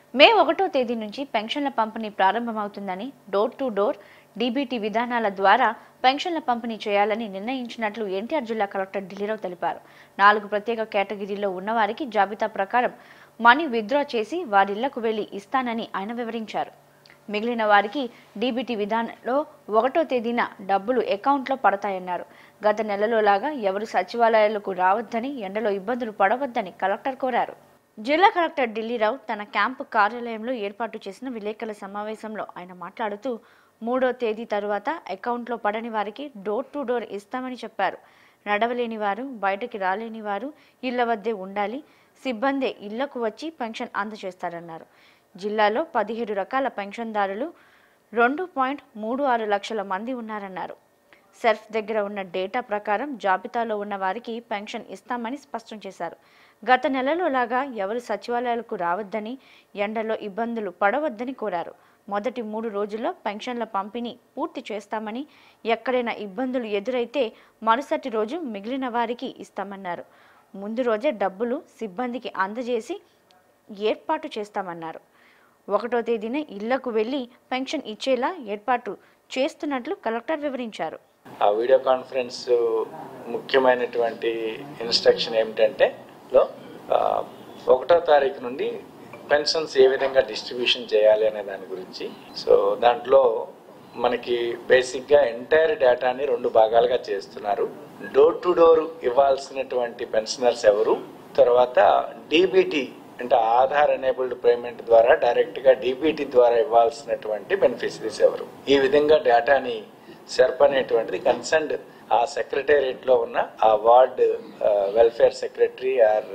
మే ఒకటో తేదీ నుంచి పెన్షన్ల పంపిణీ ప్రారంభమవుతుందని డోర్ టు డోర్ డీబీటీ విధానాల ద్వారా పెన్షన్ల పంపిణీ చేయాలని నిర్ణయించినట్లు ఎన్టీఆర్ జిల్లా కలెక్టర్ ఢిల్లీరావు తెలిపారు నాలుగు ప్రత్యేక కేటగిరీలో ఉన్నవారికి జాబితా ప్రకారం మనీ విత్డ్రా చేసి వారిళ్లకు వెళ్లి ఇస్తానని ఆయన వివరించారు మిగిలిన వారికి డీబీటీ విధానంలో ఒకటో తేదీన డబ్బులు అకౌంట్లో పడతాయన్నారు గత నెలలో లాగా ఎవరు సచివాలయాలకు రావద్దని ఎండలో ఇబ్బందులు పడవద్దని కలెక్టర్ కోరారు జిల్లా కలెక్టర్ ఢిల్లీరావు తన క్యాంపు కార్యాలయంలో ఏర్పాటు చేసిన విలేకరుల సమావేశంలో ఆయన మాట్లాడుతూ మూడో తేదీ తరువాత అకౌంట్లో పడని వారికి డోర్ టు డోర్ ఇస్తామని చెప్పారు నడవలేని వారు బయటకి రాలేని వారు ఇళ్ల వద్దే ఉండాలి సిబ్బందే ఇళ్లకు వచ్చి పెన్షన్ అందజేస్తారన్నారు జిల్లాలో పదిహేడు రకాల పెన్షన్దారులు రెండు పాయింట్ మూడు ఆరు లక్షల మంది ఉన్నారన్నారు సెర్ఫ్ దగ్గర ఉన్న డేటా ప్రకారం జాబితాలో ఉన్న వారికి పెన్షన్ ఇస్తామని స్పష్టం చేశారు గత నెలలో లాగా ఎవరు సచివాలయాలకు రావద్దని ఎండలో ఇబ్బందులు పడవద్దని కోరారు మొదటి మూడు రోజుల్లో పెన్షన్ల పంపిణీ పూర్తి చేస్తామని ఎక్కడైనా ఇబ్బందులు ఎదురైతే మరుసటి రోజు మిగిలిన వారికి ఇస్తామన్నారు ముందు రోజే డబ్బులు సిబ్బందికి అందజేసి ఏర్పాటు చేస్తామన్నారు ఒకటో తేదీన ఇళ్లకు వెళ్లి పెన్షన్ ఇచ్చేలా ఏర్పాటు చేస్తున్నట్లు కలెక్టర్ వివరించారు ఆ వీడియో కాన్ఫరెన్స్ ముఖ్యమైనటువంటి ఇన్స్ట్రక్షన్ ఏమిటంటే లో ఆ, ఒకటో తారీఖు నుండి పెన్షన్స్ ఏ విధంగా డిస్ట్రిబ్యూషన్ చేయాలి అనే దాని గురించి సో దాంట్లో మనకి బేసిక్గా ఎంటైర్ డేటాని రెండు భాగాలుగా చేస్తున్నారు డోర్ టు డోర్ ఇవ్వాల్సినటువంటి పెన్షనర్స్ ఎవరు తర్వాత డీబీటీ అంటే ఆధార్ ఎనేబుల్డ్ పేమెంట్ ద్వారా డైరెక్ట్గా డీబీటీ ద్వారా ఇవ్వాల్సినటువంటి బెనిఫిషరీస్ ఎవరు ఈ విధంగా డేటాని సెర్ప్ అనేటువంటిది కన్సర్న్డ్ ఆ సెక్రటేరియట్ లో ఉన్న ఆ ward welfare secretary or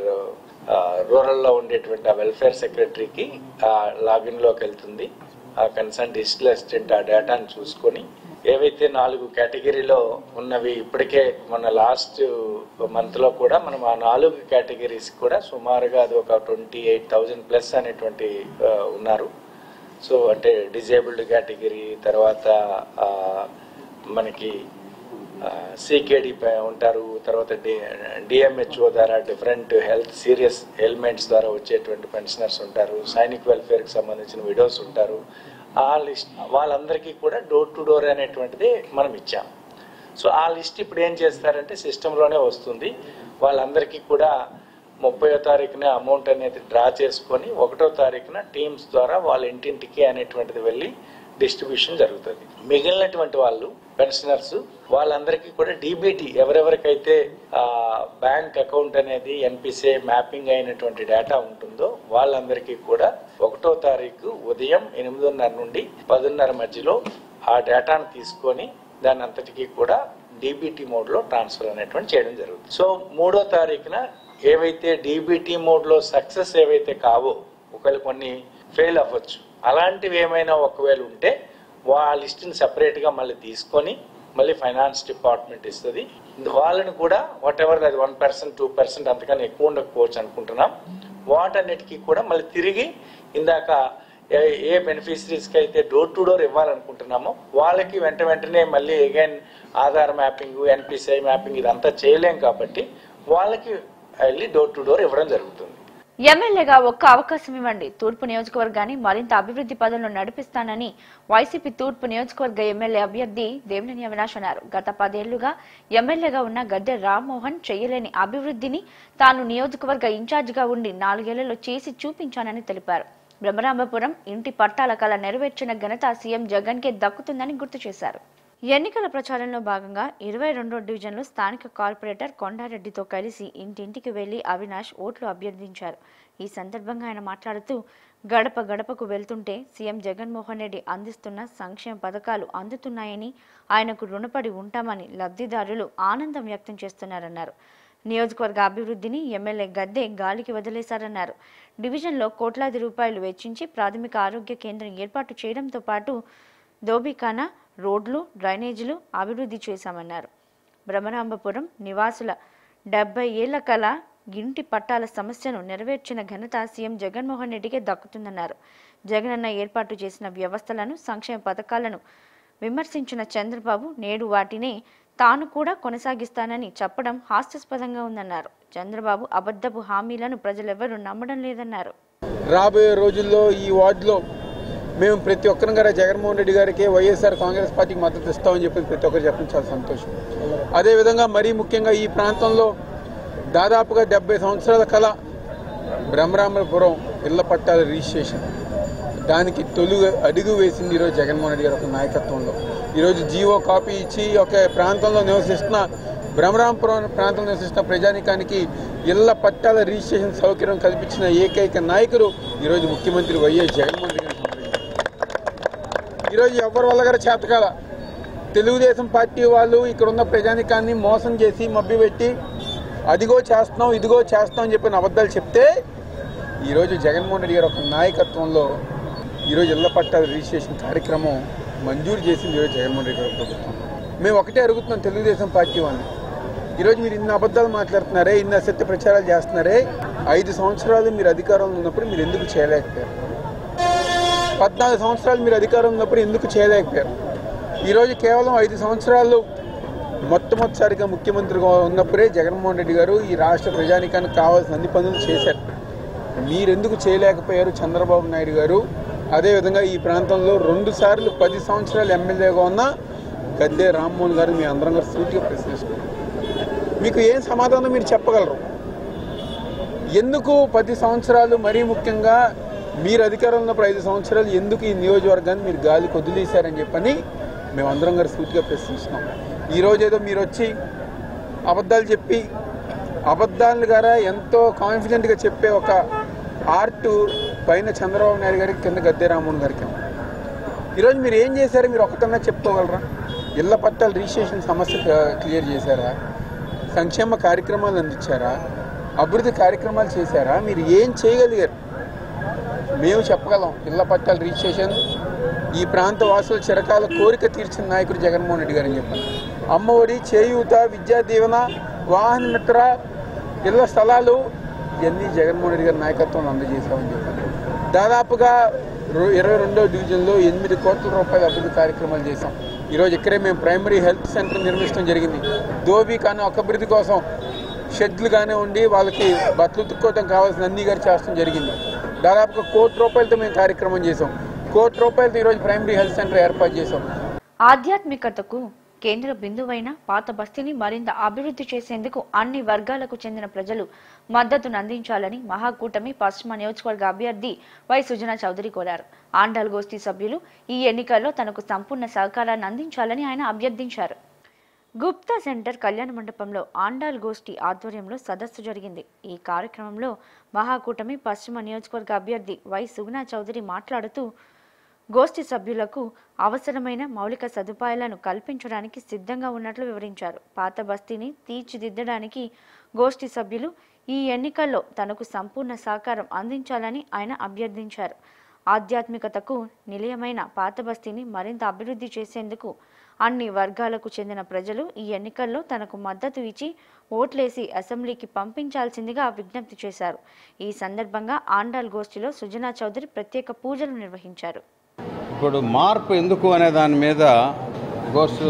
rural లో ఉండేటువంటి ఆ వెల్ఫేర్ సెక్రటరీకి ఆ లాగిన్ లోకి వెళ్తుంది ఆ కన్సర్న్ డిజిటల్ అసిస్టెంట్ ఆ డేటాను చూసుకొని ఏవైతే నాలుగు కేటగిరీలో ఉన్నవి ఇప్పటికే మన లాస్ట్ మంత్ లో కూడా మనం ఆ నాలుగు కేటగిరీస్ కూడా సుమారుగా అది ఒక ట్వంటీ ఎయిట్ థౌజండ్ ప్లస్ అనేటువంటి ఆ, ఉన్నారు సో అంటే డిజేబుల్డ్ కేటగిరీ తర్వాత ఆ, మనకి సికేడి ఉంటారు తర్వాత డిఎంహెచ్ఓ ద్వారా డిఫరెంట్ హెల్త్ సీరియస్ ఎలిమెంట్స్ ద్వారా వచ్చేటువంటి పెన్షనర్స్ ఉంటారు సైనిక్ వెల్ఫేర్కి సంబంధించిన విడోస్ ఉంటారు ఆ లిస్ట్ వాళ్ళందరికీ కూడా డోర్ టు డోర్ అనేటువంటిది మనం ఇచ్చాం సో ఆ లిస్ట్ ఇప్పుడు ఏం చేస్తారంటే సిస్టంలోనే వస్తుంది వాళ్ళందరికీ కూడా ముప్పయో తారీఖున అమౌంట్ అనేది డ్రా చేసుకొని ఒకటో తారీఖున టీమ్స్ ద్వారా వాళ్ళ ఇంటింటికి అనేటువంటిది వెళ్ళి డిస్ట్రిబ్యూషన్ జరుగుతుంది మిగిలినటువంటి వాళ్ళు పెన్షనర్స్ వాళ్ళందరికీ కూడా డీబీటీ ఎవరెవరికైతే బ్యాంక్ అకౌంట్ అనేది ఎన్పిసిఐ మ్యాపింగ్ అయినటువంటి డేటా ఉంటుందో వాళ్ళందరికీ కూడా ఒకటో తారీఖు ఉదయం ఎనిమిదిన్నర నుండి పదిన్నర మధ్యలో ఆ డేటాను తీసుకొని దాని అంతటికీ కూడా డీబీటీ మోడ్ లో ట్రాన్స్ఫర్ అనేటువంటి చేయడం జరుగుతుంది సో మూడో తారీఖున ఏవైతే డీబీటీ మోడ్ లో సక్సెస్ ఏవైతే కావో ఒకవేళ కొన్ని ఫెయిల్ అవ్వచ్చు అలాంటివి ఏమైనా ఒకవేళ ఉంటే వా లిస్ట్ని సెపరేట్గా మళ్ళీ తీసుకొని మళ్ళీ ఫైనాన్స్ డిపార్ట్మెంట్ ఇస్తుంది వాళ్ళని కూడా వాట్ ఎవర్ అది వన్ పర్సెంట్ టూ పర్సెంట్ అంతకన్నా ఎక్కువ ఉండకపోవచ్చు అనుకుంటున్నాం వాటన్నిటికీ కూడా మళ్ళీ తిరిగి ఇందాక ఏ ఏ బెనిఫిషరీస్కి అయితే డోర్ టు డోర్ ఇవ్వాలనుకుంటున్నామో వాళ్ళకి వెంట వెంటనే మళ్ళీ again Aadhaar mapping NPCI mapping ఇదంతా చేయలేం కాబట్టి వాళ్ళకి వెళ్ళి డోర్ టు డోర్ ఇవ్వడం జరుగుతుంది ఎమ్మెల్యేగా ఒక్క అవకాశం ఇవ్వండి తూర్పు నియోజకవర్గాన్ని మరింత అభివృద్ధి పదంలో నడిపిస్తానని వైసీపీ తూర్పు నియోజకవర్గ ఎమ్మెల్యే అభ్యర్థి దేవినేని అవినాష్ అన్నారు గత పదేళ్లుగా ఎమ్మెల్యేగా ఉన్న గద్దె రామ్మోహన్ చేయలేని అభివృద్ధిని తాను నియోజకవర్గ ఇన్ఛార్జిగా ఉండి నాలుగేళ్లలో చేసి చూపించానని తెలిపారు బ్రహ్మరాంబపురం ఇంటి పట్టాల కళ నెరవేర్చిన ఘనత సీఎం జగన్ కే దక్కుతుందని గుర్తు చేశారు ఎన్నికల ప్రచారంలో భాగంగా ఇరవై రెండో డివిజన్లో స్థానిక కార్పొరేటర్ కొండారెడ్డితో కలిసి ఇంటింటికి వెళ్లి అవినాష్ ఓట్లు అభ్యర్థించారు ఈ సందర్భంగా ఆయన మాట్లాడుతూ గడప గడపకు వెళ్తుంటే సీఎం జగన్మోహన్ రెడ్డి అందిస్తున్న సంక్షేమ పథకాలు అందుతున్నాయని ఆయనకు రుణపడి ఉంటామని లబ్ధిదారులు ఆనందం వ్యక్తం చేస్తున్నారన్నారు నియోజకవర్గ అభివృద్ధిని ఎమ్మెల్యే గద్దె గాలికి వదిలేశారన్నారు డివిజన్లో కోట్లాది రూపాయలు వెచ్చించి ప్రాథమిక ఆరోగ్య కేంద్రం ఏర్పాటు చేయడంతో పాటు దోబిఖానా రోడ్లు డ్రైనేజీలు అభివృద్ధి చేశామన్నారు బ్రహ్మరాంబపురం నివాసుల డెబ్బై ఏళ్ల కల ఇంటి పట్టాల సమస్యను నెరవేర్చిన ఘనత సీఎం జగన్మోహన్ రెడ్డికే దక్కుతుందన్నారు జగనన్న ఏర్పాటు చేసిన వ్యవస్థలను సంక్షేమ పథకాలను విమర్శించిన చంద్రబాబు నేడు వాటినే తాను కూడా కొనసాగిస్తానని చెప్పడం హాస్యాస్పదంగా ఉందన్నారు చంద్రబాబు అబద్ధపు హామీలను ప్రజలెవరూ నమ్మడం లేదన్నారు రాబోయే రోజుల్లో ఈ వార్డులో మేము ప్రతి ఒక్కరం గారు జగన్మోహన్ రెడ్డి గారికి వైఎస్ఆర్ కాంగ్రెస్ పార్టీకి మద్దతు ఇస్తామని చెప్పి ప్రతి ఒక్కరు చెప్పడం చాలా సంతోషం అదేవిధంగా మరీ ముఖ్యంగా ఈ ప్రాంతంలో దాదాపుగా డెబ్బై సంవత్సరాల కళ బ్రహ్మరామపురం ఇళ్ల పట్టాల రిజిస్ట్రేషన్ దానికి తొలి అడుగు వేసింది ఈరోజు జగన్మోహన్ రెడ్డి గారి ఒక నాయకత్వంలో ఈరోజు జీవో కాపీ ఇచ్చి ఒక ప్రాంతంలో నివసిస్తున్న బ్రహ్మరామపురం ప్రాంతంలో నివసిస్తున్న ప్రజానికానికి ఇళ్ల పట్టాల రిజిస్ట్రేషన్ సౌకర్యం కల్పించిన ఏకైక నాయకుడు ఈరోజు ముఖ్యమంత్రి వైఎస్ జగన్మోహన్ రెడ్డి గారు ఈరోజు ఎవరి వల్ల గారు చేతకాల తెలుగుదేశం పార్టీ వాళ్ళు ఇక్కడ ఉన్న ప్రజానికాన్ని మోసం చేసి మభ్యపెట్టి అదిగో చేస్తున్నాం ఇదిగో చేస్తాం అని చెప్పిన అబద్ధాలు చెప్తే ఈరోజు జగన్మోహన్ రెడ్డి గారు ఒక నాయకత్వంలో ఈరోజు ఇళ్ల పట్టాల రిజిస్ట్రేషన్ కార్యక్రమం మంజూరు చేసింది ఈరోజు జగన్మోహన్ రెడ్డి గారి ప్రభుత్వం మేము ఒకటే అడుగుతున్నాం తెలుగుదేశం పార్టీ వాళ్ళని ఈరోజు మీరు ఇన్ని అబద్ధాలు మాట్లాడుతున్నారే ఇన్ని అసత్య ప్రచారాలు చేస్తున్నారే ఐదు సంవత్సరాలు మీరు అధికారంలో ఉన్నప్పుడు మీరు ఎందుకు చేయలేకపోయారు పద్నాలుగు సంవత్సరాలు మీరు అధికారం ఉన్నప్పుడు ఎందుకు చేయలేకపోయారు ఈరోజు కేవలం ఐదు సంవత్సరాలు మొట్టమొదటిసారిగా ముఖ్యమంత్రిగా ఉన్నప్పుడే జగన్మోహన్ రెడ్డి గారు ఈ రాష్ట్ర ప్రజానికానికి కావాల్సిన అన్ని పనులు చేశారు మీరెందుకు చేయలేకపోయారు చంద్రబాబు నాయుడు గారు అదేవిధంగా ఈ ప్రాంతంలో రెండు సార్లు పది సంవత్సరాలు ఎమ్మెల్యేగా ఉన్న గద్దే రామ్మోహన్ గారు మీ అందరం గారు సూటిగా ప్రశ్నిస్తున్నారు మీకు ఏం సమాధానం మీరు చెప్పగలరు ఎందుకు పది సంవత్సరాలు మరీ ముఖ్యంగా మీరు అధికారంలో ఉన్నప్పుడు ఐదు సంవత్సరాలు ఎందుకు ఈ నియోజకవర్గాన్ని మీరు గాలి కొద్దిలేశారని చెప్పని మేమందరం గారు సూటిగా ప్రశ్నిస్తున్నాం ఈరోజు ఏదో మీరు వచ్చి అబద్ధాలు చెప్పి అబద్ధాలు గారా ఎంతో కాన్ఫిడెంట్గా చెప్పే ఒక ఆర్ట్ పైన చంద్రబాబు నాయుడు గారికి కింద గద్దె రామ్మోహన్ గారికి ఈరోజు మీరు ఏం చేశారో మీరు ఒక్కటన్నా చెప్పుకోగలరా ఇళ్ల పట్టాల రిజిస్ట్రేషన్ సమస్య క్లియర్ చేశారా సంక్షేమ కార్యక్రమాలు అందించారా అభివృద్ధి కార్యక్రమాలు చేశారా మీరు ఏం చేయగలిగారు మేము చెప్పగలం ఇళ్ల పట్టాల రిజిస్ట్రేషన్ ఈ ప్రాంత వాసుల చిరకాల కోరిక తీర్చిన నాయకుడు జగన్మోహన్ రెడ్డి గారని చెప్పాను అమ్మఒడి చేయూత విద్యా దీవెన వాహన మిత్ర ఇళ్ల స్థలాలు ఇవన్నీ జగన్మోహన్ రెడ్డి గారి నాయకత్వంలో అందజేశామని చెప్పాను దాదాపుగా రో- ఇరవై రెండో డివిజన్లో ఎనిమిది కోట్ల రూపాయల అభివృద్ధి కార్యక్రమాలు చేశాం ఈరోజు ఇక్కడే మేము ప్రైమరీ హెల్త్ సెంటర్ నిర్మించడం జరిగింది దోబీ కానీ ఒక అభివృద్ధి కోసం షెడ్లు కానీ ఉండి వాళ్ళకి బట్టలు ఉతుక్కోవడం కావాల్సిన అన్ని గారు చేస్తడం జరిగింది దాదాపుగా కోటి రూపాయలతో మేము కార్యక్రమం చేసాం కోటి రూపాయలతో ఈరోజు ప్రైమరీ హెల్త్ సెంటర్ ఏర్పాటు చేసాం ఆధ్యాత్మికతకు కేంద్ర బిందువైన పాత బస్తీని మరింత అభివృద్ధి చేసేందుకు అన్ని వర్గాలకు చెందిన ప్రజలు మద్దతును అందించాలని మహాకూటమి పశ్చిమ నియోజకవర్గ అభ్యర్థి వై సుజనా చౌదరి కోరారు ఆండాల్ గోష్ఠి సభ్యులు ఈ ఎన్నికల్లో తనకు సంపూర్ణ సహకారాన్ని అందించాలని ఆయన అభ్యర్థించారు గుప్తా సెంటర్ కళ్యాణ మండపంలో ఆండాల్ గోష్ఠి ఆధ్వర్యంలో సదస్సు జరిగింది ఈ కార్యక్రమంలో మహాకూటమి పశ్చిమ నియోజకవర్గ అభ్యర్థి వై సుగుణా చౌదరి మాట్లాడుతూ గోష్ఠి సభ్యులకు అవసరమైన మౌలిక సదుపాయాలను కల్పించడానికి సిద్ధంగా ఉన్నట్లు వివరించారు పాత బస్తీని తీర్చిదిద్దడానికి గోష్ఠి సభ్యులు ఈ ఎన్నికల్లో తనకు సంపూర్ణ సహకారం అందించాలని ఆయన అభ్యర్థించారు ఆధ్యాత్మికతకు నిలయమైన పాత బస్తీని మరింత అభివృద్ధి చేసేందుకు అన్ని వర్గాలకు చెందిన ప్రజలు ఈ ఎన్నికల్లో తనకు మద్దతు ఇచ్చి ఓట్లేసి అసెంబ్లీకి పంపించాల్సిందిగా విజ్ఞప్తి చేశారు ఈ సందర్భంగా ఆండాల్ గోష్ఠిలో సుజనా చౌదరి ప్రత్యేక పూజలు నిర్వహించారు ఇప్పుడు మార్పు ఎందుకు అనే దాని మీద గోష్ఠి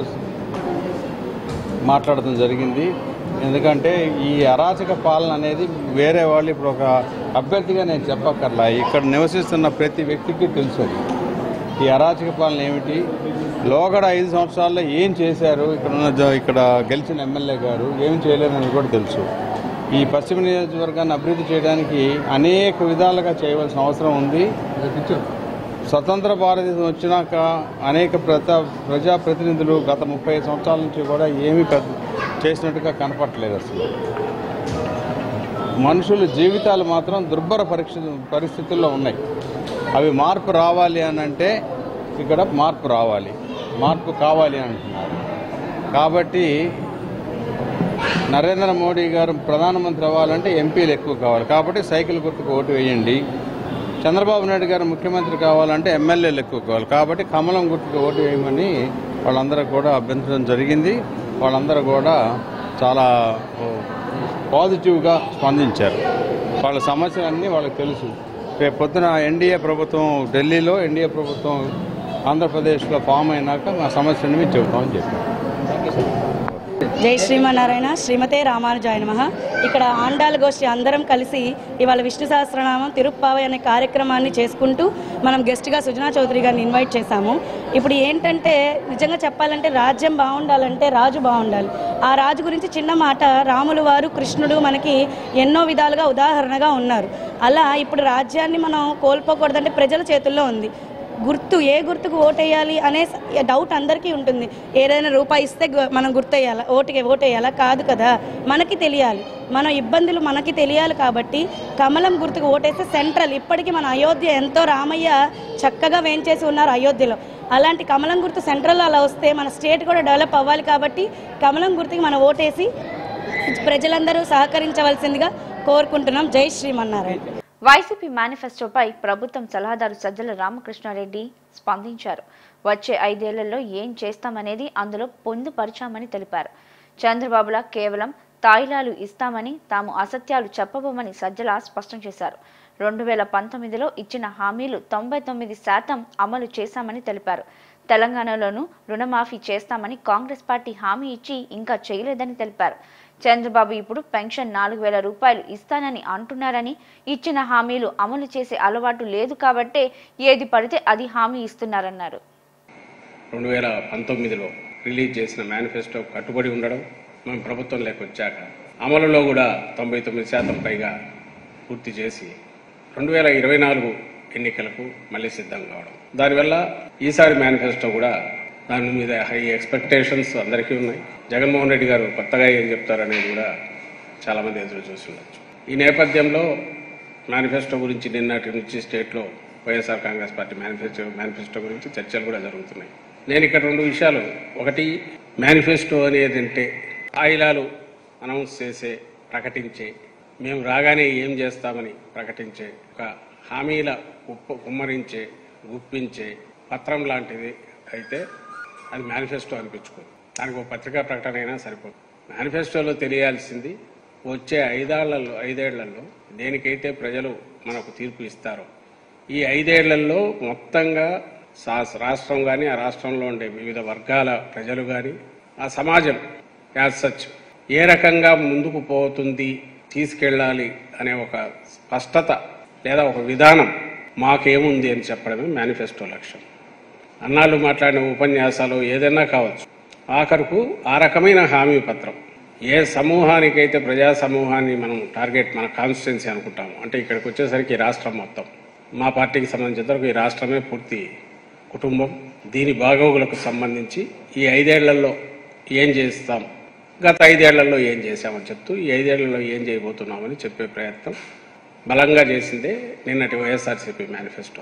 మాట్లాడటం జరిగింది ఎందుకంటే ఈ అరాచక పాలన అనేది వేరే వాళ్ళు ఇప్పుడు ఒక అభ్యర్థిగా నేను చెప్పక్కర్లా ఇక్కడ నివసిస్తున్న ప్రతి వ్యక్తికి తెలుసు అది. ఈ అరాచక పాలన ఏమిటి లోగడ ఐదు సంవత్సరాల్లో ఏం చేశారు ఇక్కడ ఉన్న జ- ఇక్కడ గెలిచిన ఎమ్మెల్యే గారు ఏం చేయలేరని కూడా తెలుసు ఈ పశ్చిమ నియోజకవర్గాన్ని అభివృద్ధి చేయడానికి అనేక విధాలుగా చేయవలసిన అవసరం ఉంది స్వతంత్ర భారతదేశం వచ్చినాక అనేక ప్రత ప్రజాప్రతినిధులు గత ముప్పై సంవత్సరాల నుంచి కూడా ఏమీ పెద్ద చేసినట్టుగా కనపట్లేదు అసలు మనుషుల జీవితాలు మాత్రం దుర్భర పరీక్ష పరిస్థితుల్లో ఉన్నాయి అవి మార్పు రావాలి అని అంటే ఇక్కడ మార్పు రావాలి మార్పు కావాలి అంటున్నారు కాబట్టి నరేంద్ర మోడీ గారు ప్రధానమంత్రి అవ్వాలంటే ఎంపీలు ఎక్కువ కావాలి కాబట్టి సైకిల్ గుర్తుకు ఓటు వేయండి చంద్రబాబు నాయుడు గారు ముఖ్యమంత్రి కావాలంటే ఎమ్మెల్యేలు ఎక్కువ కావాలి కాబట్టి కమలం గుర్తుకు ఓటు వేయమని వాళ్ళందరూ కూడా అభ్యంతరం జరిగింది వాళ్ళందరూ కూడా చాలా ఓ, పాజిటివ్గా స్పందించారు వాళ్ళ సమస్యలన్నీ వాళ్ళకి తెలుసు రేపు పొద్దున ఎన్డీఏ ప్రభుత్వం ఢిల్లీలో ఎన్డీఏ ప్రభుత్వం ఆంధ్రప్రదేశ్లో ఫామ్ అయినాక మా సమస్యని మేము చెబుతామని చెప్పారు జై శ్రీమన్నారాయణ శ్రీమతే రామానుజాయ నమః ఇక్కడ ఆండాల గోష్ఠి అందరం కలిసి ఇవాళ విష్ణు సహస్రనామం తిరుప్పావై అనే కార్యక్రమాన్ని చేసుకుంటూ మనం గెస్ట్గా సుజనా చౌదరి గారిని ఇన్వైట్ చేశాము ఇప్పుడు ఏంటంటే నిజంగా చెప్పాలంటే రాజ్యం బాగుండాలంటే రాజు బాగుండాలి ఆ రాజు గురించి చిన్న మాట రాములు వారు కృష్ణుడు మనకి ఎన్నో విధాలుగా ఉదాహరణగా ఉన్నారు అలా ఇప్పుడు రాజ్యాన్ని మనం కోల్పోకూడదంటే ప్రజల చేతుల్లో ఉంది గుర్తు ఏ గుర్తుకు ఓటేయాలి అనే స- డౌట్ అందరికీ ఉంటుంది ఏదైనా రూపాయి ఇస్తే గు- మనం గుర్తేయాలా ఓటుకి ఓటేయాలా కాదు కదా మనకి తెలియాలి మన ఇబ్బందులు మనకి తెలియాలి కాబట్టి కమలం గుర్తుకు ఓటేస్తే సెంట్రల్ ఇప్పటికీ మన అయోధ్య ఎంతో రామయ్య చక్కగా వేంచేసి ఉన్నారు అయోధ్యలో అలాంటి కమలం గుర్తు సెంట్రల్ అలా వస్తే మన స్టేట్ కూడా డెవలప్ అవ్వాలి కాబట్టి కమలం గుర్తుకి మనం ఓటేసి ప్రజలందరూ సహకరించవలసిందిగా కోరుకుంటున్నాం జై శ్రీమన్నారాయణ వైసీపీ మేనిఫెస్టోపై ప్రభుత్వం సలహాదారు సజ్జల రామకృష్ణారెడ్డి స్పందించారు వచ్చే ఐదేళ్లలో ఏం చేస్తామనేది అందులో పొందుపరిచామని తెలిపారు చంద్రబాబులా కేవలం తాయిలాలు ఇస్తామని తాము అసత్యాలు చెప్పబోమని సజ్జల స్పష్టం చేశారు రెండు వేల పంతొమ్మిదిలో ఇచ్చిన హామీలు తొంభై తొమ్మిది శాతం అమలు చేశామని తెలిపారు తెలంగాణలోనూ రుణమాఫీ చేస్తామని కాంగ్రెస్ పార్టీ హామీ ఇచ్చి ఇంకా చేయలేదని తెలిపారు చంద్రబాబు ఇప్పుడు పెన్షన్ నాలుగు వేల రూపాయలు ఇస్తానని అంటున్నారని ఇచ్చిన హామీలు అమలు చేసే అలవాటు లేదు కాబట్టే ఏది పడితే అది హామీ ఇస్తున్నారన్నారు రెండు వేల పంతొమ్మిదిలో రిలీజ్ చేసిన మేనిఫెస్టో కట్టుబడి ఉండడం మేము ప్రభుత్వంలోకి వచ్చాక అమలులో కూడా తొంభై తొమ్మిది శాతం పైగా పూర్తి చేసి రెండు వేల ఇరవై నాలుగు ఎన్నికలకు మళ్ళీ సిద్ధం కావడం దానివల్ల ఈసారి మేనిఫెస్టో కూడా దాని మీద హై ఎక్స్పెక్టేషన్స్ అందరికీ ఉన్నాయి జగన్మోహన్ రెడ్డి గారు కొత్తగా ఏం చెప్తారనేది కూడా చాలామంది ఎదురు చూసి ఉండొచ్చు ఈ నేపథ్యంలో మేనిఫెస్టో గురించి నిన్నటి నుంచి స్టేట్లో YSR Congress party manifesto manifesto గురించి చర్చలు కూడా జరుగుతున్నాయి నేను ఇక్కడ రెండు విషయాలు ఒకటి మేనిఫెస్టో అనేది అంటే ఆయిలాలు అనౌన్స్ చేసే ప్రకటించే మేము రాగానే ఏం చేస్తామని ప్రకటించే ఒక హామీల ఉప్పు కుమ్మరించే గుప్పించే పత్రం లాంటిది అయితే అది మేనిఫెస్టో అనిపించుకోదు దానికి ఒక పత్రికా ప్రకటన అయినా సరిపోదు మేనిఫెస్టోలో తెలియాల్సింది వచ్చే ఐదేళ్లలో ఐదేళ్లలో దేనికైతే ప్రజలు మనకు తీర్పు ఇస్తారో ఈ ఐదేళ్లలో మొత్తంగా సా- రాష్ట్రం కానీ ఆ రాష్ట్రంలో ఉండే వివిధ వర్గాల ప్రజలు కానీ ఆ సమాజం యాజ్ సచ్ ఏ రకంగా ముందుకు పోతుంది తీసుకెళ్ళాలి అనే ఒక స్పష్టత లేదా ఒక విధానం మాకేముంది అని చెప్పడమే మేనిఫెస్టో లక్ష్యం అన్నాళ్ళు మాట్లాడిన ఉపన్యాసాలు ఏదైనా కావచ్చు ఆఖరుకు ఆ రకమైన హామీ పత్రం ఏ సమూహానికైతే ప్రజా సమూహాన్ని మనం టార్గెట్ మన కాన్స్టిట్యున్సీ అనుకుంటాము అంటే ఇక్కడికి వచ్చేసరికి ఈ రాష్ట్రం మొత్తం మా పార్టీకి సంబంధించినంతవరకు ఈ రాష్ట్రమే పూర్తి కుటుంబం దీని బాగోగులకు సంబంధించి ఈ ఐదేళ్లలో ఏం చేస్తాం గత ఐదేళ్లలో ఏం చేశామని చెప్తూ ఈ ఐదేళ్లలో ఏం చేయబోతున్నామని చెప్పే ప్రయత్నం బలంగా చేసిందే నిన్నటి వైఎస్ఆర్సీపీ మేనిఫెస్టో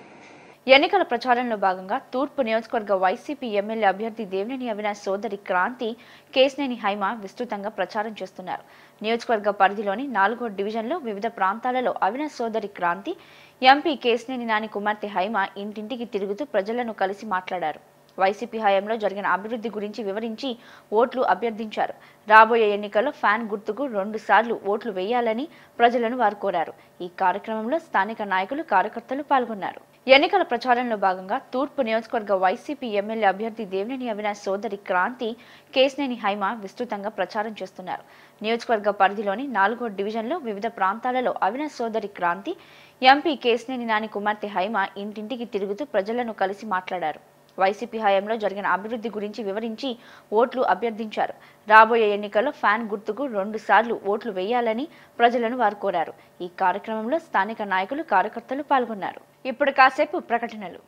ఎన్నికల ప్రచారంలో భాగంగా తూర్పు నియోజకవర్గ వైసీపీ ఎమ్మెల్యే అభ్యర్థి దేవినేని అవినాష్ సోదరి క్రాంతి కేశినేని హైమ విస్తృతంగా ప్రచారం చేస్తున్నారు నియోజకవర్గ పరిధిలోని నాలుగో డివిజన్లో వివిధ ప్రాంతాలలో అవినాష్ సోదరి క్రాంతి ఎంపీ కేశినేని నాని కుమార్తె హైమ ఇంటింటికి తిరుగుతూ ప్రజలను కలిసి మాట్లాడారు వైసీపీ హయాంలో జరిగిన అభివృద్ధి గురించి వివరించి ఓట్లు అభ్యర్థించారు రాబోయే ఎన్నికల్లో ఫ్యాన్ గుర్తుకు రెండు సార్లు ఓట్లు వేయాలని ప్రజలను వారు కోరారు ఈ కార్యక్రమంలో స్థానిక నాయకులు కార్యకర్తలు పాల్గొన్నారు ఎన్నికల ప్రచారంలో భాగంగా తూర్పు నియోజకవర్గ వైసీపీ ఎమ్మెల్యే అభ్యర్థి దేవినేని అవినాష్ సోదరి క్రాంతి కేశినేని హైమ విస్తృతంగా ప్రచారం చేస్తున్నారు నియోజకవర్గ పరిధిలోని నాలుగో డివిజన్లో వివిధ ప్రాంతాలలో అవినాష్ సోదరి క్రాంతి ఎంపీ కేశినేని నాని కుమార్తె హైమ ఇంటింటికి తిరుగుతూ ప్రజలను కలిసి మాట్లాడారు వైసీపీ హయాంలో జరిగిన అభివృద్ధి గురించి వివరించి ఓట్లు అభ్యర్థించారు రాబోయే ఎన్నికల్లో ఫ్యాన్ గుర్తుకు రెండు సార్లు ఓట్లు వేయాలని ప్రజలను వారు కోరారు ఈ కార్యక్రమంలో స్థానిక నాయకులు కార్యకర్తలు పాల్గొన్నారు ఇప్పుడు కాసేపు ప్రకటనలు